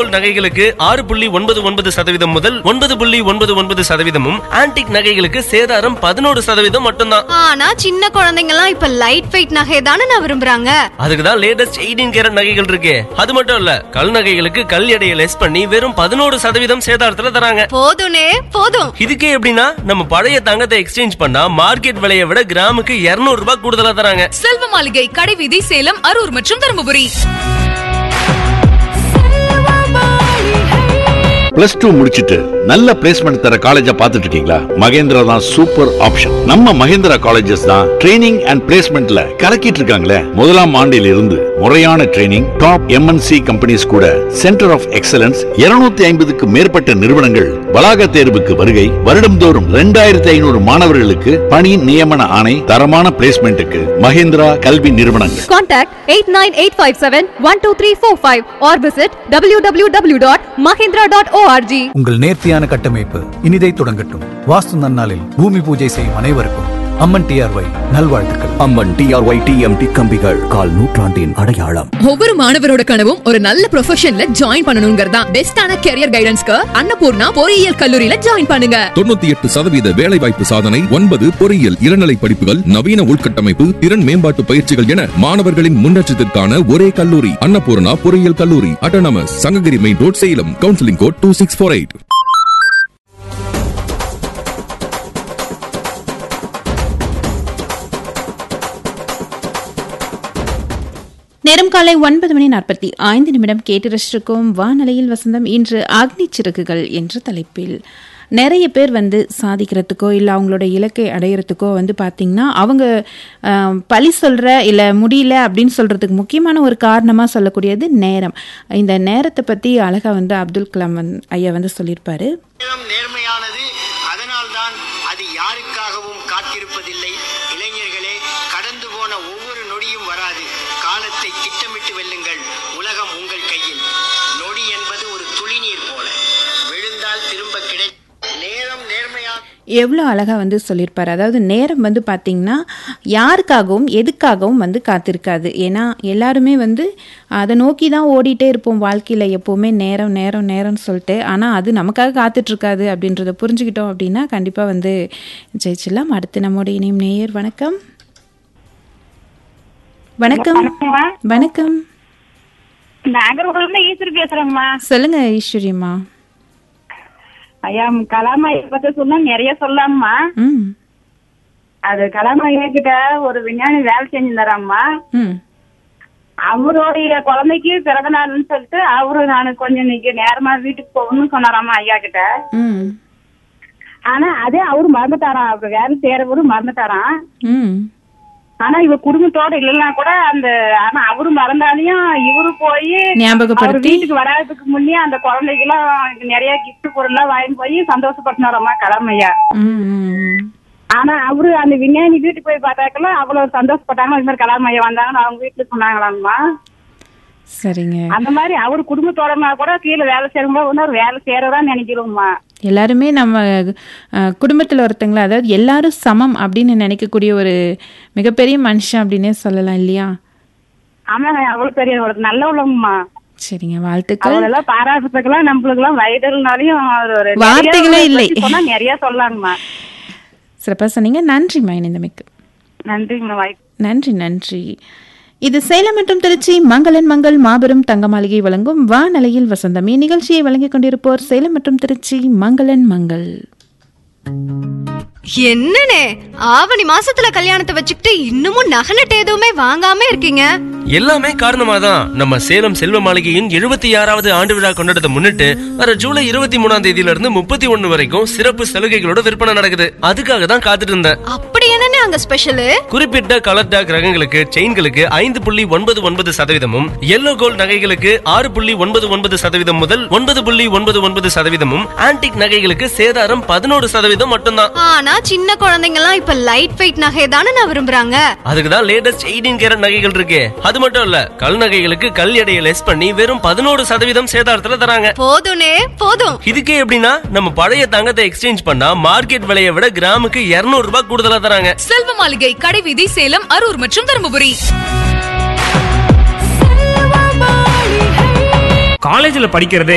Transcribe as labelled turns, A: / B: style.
A: Gold நகைகளுக்கு ஆறு புள்ளி ஒன்பது ஒன்பது சதவீதம் முதல் ஒன்பது புள்ளி ஒன்பது ஒன்பது சதவீதமும் ஆன்டிக் நகைகளுக்கு சேதாரம் பதினோரு சதவீதம் மட்டும்தான்
B: ஆனா சின்ன குழந்தைங்க எல்லாம் இப்ப லைட் வெயிட் நகை தானே நான் விரும்புறாங்க
A: அதுக்கு தான் லேட்டஸ்ட் எயிட்டீன் கேரட் நகைகள் இருக்கு அது மட்டும் இல்ல கல் நகைகளுக்கு கல் எடையை லெஸ் பண்ணி வெறும் பதினோரு சதவீதம் சேதாரத்துல தராங்க
B: போதும்னே போதும்
A: இதுக்கே எப்படின்னா நம்ம பழைய தங்கத்தை எக்ஸ்சேஞ்ச் பண்ணா மார்க்கெட் விலையை விட கிராமுக்கு 200 ரூபாய் கூடுதலா தராங்க
C: செல்வ மாளிகை கடைவீதி சேலம் அரூர் மற்றும் தருமபுரி
D: பிளஸ் டூ முடிச்சிட்டு நல்ல பிளேஸ்மெண்ட் தர காலேஜா பார்த்துட்டு இருக்கீங்களா மகேந்திரா தான் சூப்பர் ஆப்ஷன் நம்ம மகேந்திரா காலேஜஸ் தான் ட்ரைனிங் அண்ட் பிளேஸ்மெண்ட்ல கலக்கிட்டு இருக்காங்களே முதலாம் ஆண்டில் இருந்து முறையான ட்ரைனிங் டாப் எம்என்சி கம்பெனிஸ் கூட சென்டர் ஆஃப் எக்ஸலன்ஸ் 250 ஐம்பதுக்கு மேற்பட்ட நிறுவனங்கள் வளாக தேர்வுக்கு வருகை வருடம்தோறும் ரெண்டாயிரத்தி ஐநூறு மாணவர்களுக்கு பணி நியமன ஆணை தரமான பிளேஸ்மெண்ட்டுக்கு மகேந்திரா கல்வி நிறுவனங்கள்
E: Contact 89857-12345 or visit www.mahindra.org.
F: உங்கள் நேர்த்தியான கட்டமைப்பு இனிதை தொடங்கட்டும் வாஸ்து நன்னாளில் பூமி பூஜை செய்யும் அனைவருக்கும் அம்மன் டிஆர்ஒய் நல்வாழ்த்துக்கள்
G: அம்மன் டிஆர்ஒய் டிஎம்டி கம்பிகள் கால் நூற்றாண்டின் அடையாளம்
C: ஒவ்வொரு மாணவரோட கனவும் ஒரு நல்ல ப்ரொஃபஷன்ல ஜாயின் பண்ணணுங்கிறதா பெஸ்டான கெரியர் கைடன்ஸ்க்கு அன்னபூர்ணா பொறியியல் கல்லூரியில ஜாயின் பண்ணுங்க
H: தொண்ணூத்தி எட்டு சதவீத வேலைவாய்ப்பு சாதனை ஒன்பது பொறியியல் இளநிலை படிப்புகள் நவீன உள்கட்டமைப்பு திறன் மேம்பாட்டு பயிற்சிகள் என மாணவர்களின் முன்னேற்றத்திற்கான ஒரே கல்லூரி அன்னபூர்ணா பொறியியல் கல்லூரி autonomous Sankagiri main road Salem counselling code two six four eight
I: நேரம் காலை ஒன்பது மணி நாற்பத்தி ஐந்து நிமிடம் கேட்டு ரசிச்சிருக்கோம் வானலையில் வசந்தம் இன்று அக்னி சிறகுகள் என்ற தலைப்பில் நிறைய பேர் வந்து சாதிக்கிறதுக்கோ இல்லை அவங்களோட இலக்கை அடையிறதுக்கோ வந்து பார்த்திங்கன்னா அவங்க ஆம், பழி சொல்கிற இல்லை முடியல அப்படின்னு சொல்கிறதுக்கு முக்கியமான ஒரு காரணமாக சொல்லக்கூடியது நேரம் இந்த நேரத்தை பற்றி அழகாக வந்து அப்துல் கலாம் வந்து ஐயா வந்து சொல்லியிருப்பாரு
J: நேரம் நேர்மையானது அதனால்தான் அது யாருக்காகவும் காத்திருப்பதில்லை இளைஞர்களே கடந்து போன ஒவ்வொரு நொடியும் வராது காலத்தை திட்டமிட்டு வெல்லுங்கள் உலகம் உங்கள் கையில் நொடி என்பது ஒரு துளிநீர் போல விழுந்தால் திரும்ப கிடை நேரம் நேர்மையான
I: எவ்வளோ அழகாக வந்து சொல்லியிருப்பார் அதாவது நேரம் வந்து பார்த்திங்கன்னா யாருக்காகவும் எதுக்காகவும் வந்து காத்திருக்காது ஏன்னா எல்லாருமே வந்து அதை நோக்கி தான் ஓடிட்டே இருப்போம் வாழ்க்கையில் எப்போவுமே நேரம் நேரம் நேரம்னு சொல்லிட்டு ஆனால் அது நமக்காக காத்துட்ருக்காது அப்படின்றத புரிஞ்சுக்கிட்டோம் அப்படின்னா கண்டிப்பாக வந்து ஜெயிச்சிடலாம் அடுத்து நம்மோட இணையும் நேயர் வணக்கம் வணக்கம் வணக்கம்
K: நாகர்கோவில ஈஸ்வரி பேசுறேங்கம்மா
I: சொல்லுங்க ஈஸ்வரியம்மா
K: ஐயா கலாமா பத்தி சொன்னா நிறைய சொல்லலாம்மா
I: ம்
K: அது கலாமா கிட்ட ஒரு விஞ்ஞானி வேலை செஞ்சிருந்தாராம்மா
I: ம்
K: அவருடைய குழந்தைக்கு பிறந்த நாள்னு சொல்லிட்டு அவரு நான் கொஞ்சம் இன்னைக்கு நேரமா வீட்டுக்கு போகணும்னு சொன்னாராம்மா ஐயா கிட்ட
I: ம்
K: ஆனா அதே அவரு மறந்துட்டாராம் அவர் வேலை செய்யறவரு மறந்துட்டாராம்
I: ம்
K: ஆனா இவ குடும்பத்தோட இல்லைன்னா கூட அந்த ஆனா அவரு மறந்தாலையும் இவரு போய் அவர்
I: ஞாபகப்படுத்தி
K: வீட்டுக்கு வராதுக்கு முன்னே அந்த குழந்தைக்கு எல்லாம் நிறைய கிஃப்ட் பொருள் எல்லாம் வாங்கி போய் சந்தோஷப்படுத்தினாராம்மா கலாமையா
I: ம் ம் ம்
K: ஆனா அவரு அந்த விஞ்ஞானி வீட்டுக்கு போய் பார்த்தாக்கல அவ்வளவு சந்தோஷப்பட்டாங்க இது மாதிரி கலாமையா வந்தாங்கன்னு அவங்க வீட்டுல சொன்னாங்களாம்மா
I: சரிங்க
K: அந்த மாதிரி அவர் குடும்பத்தோடனா கூட கீழே வேலை செய்யறவங்க வந்து அவர் வேலை செய்யறதா நினைக்கிறோம்மா
I: எல்லாருமே நம்ம அஹ், குடும்பத்துல ஒருத்தங்கள அதாவது எல்லாரும் சமம் அப்படின்னு நினைக்கக்கூடிய ஒரு மிகப்பெரிய மனுஷன் அப்படின்னே சொல்லலாம் இல்லையா
K: ஆமா அவ்வளவு பெரிய ஒரு நல்ல உள்ளவங்கம்மா
I: சரிங்க வாழ்த்துக்கள்
K: அவளெல்லாம் பாராட்டுறதுக்கெல்லாம் நம்மளுக்கு எல்லாம் வயதுனாலையும் ஒரு நிறைய
I: வார்த்தைகளே இல்லை.
K: பத்தி சொன்னா நிறைய சொல்லலாங்கம்மா
I: சிறப்பாக சொன்னீங்க நன்றிம்மா இணைந்தமைக்கு
K: நன்றிங்கம்மா வாய்ப்பு
I: நன்றி நன்றி இது சேலம் மற்றும் திருச்சி மங்களன் மங்கள் மாபெரும் தங்க மாளிகை வழங்கும் வானலையில் வசந்தம் இந்நிகழ்ச்சியை வழங்கிக் கொண்டிருப்போர் சேலம் மற்றும் திருச்சி மங்களன் மங்கள்
B: என்னனே ஆவணி மாசத்துல கல்யாணத்தை வச்சுக்கிட்டு இன்னமும் நகை நட்டு எதுவுமே வாங்காம இருக்கீங்க
A: எல்லாமே காரணமா தான் நம்ம சேலம் செல்வ மாளிகையின் எழுபத்தி ஆறாவது ஆண்டு விழா கொண்டாடத்தை முன்னிட்டு வர ஜூலை இருபத்தி மூணாம் தேதியில இருந்து முப்பத்தி ஒண்ணு வரைக்கும் சிறப்பு சலுகைகளோட விற்பனை நடக்குது அதுக்காக தான் காத்துட்டு இருந்தேன்
B: அப்படி என்னனே அங்க ஸ்பெஷலு
A: குறிப்பிட்ட கலர் டாக் ரகங்களுக்கு செயின்களுக்கு ஐந்து புள்ளி ஒன்பது ஒன்பது சதவீதமும் எல்லோ கோல்ட் நகைகளுக்கு ஆறு புள்ளி ஒன்பது ஒன்பது சதவீதம் முதல் ஒன்பது புள்ளி ஒன்பது ஒன்பது சதவீதமும் ஆன்டிக் நகைகளுக்கு சேதாரம் பதினோரு சதவீதம் மட்டும்தான்
B: ஆனா சின்ன குழந்தைங்க எல்லாம் இப்ப லைட் வெயிட் நகை தானே நான் விரும்புறாங்க
A: அதுக்கு தான் லேட்டஸ்ட் எயிட்டீன் கேரட் நகைகள் இருக்கு அது மட்டும் இல்ல கல் நகைகளுக்கு கல் எடையை லெஸ் பண்ணி வெறும் பதினோரு சதவீதம் சேதாரத்துல தராங்க
B: போதும்னே போதும்
A: இதுக்கே எப்படின்னா நம்ம பழைய தங்கத்தை எக்ஸ்சேஞ்ச் பண்ணா மார்க்கெட் விலையை விட கிராமுக்கு 200 ரூபாய் கூடுதலா தராங்க
C: செல்வ மாளிகை கடைவீதி சேலம் அரூர் மற்றும் தருமபுரி
L: காலேஜ்ல படிக்கிறதே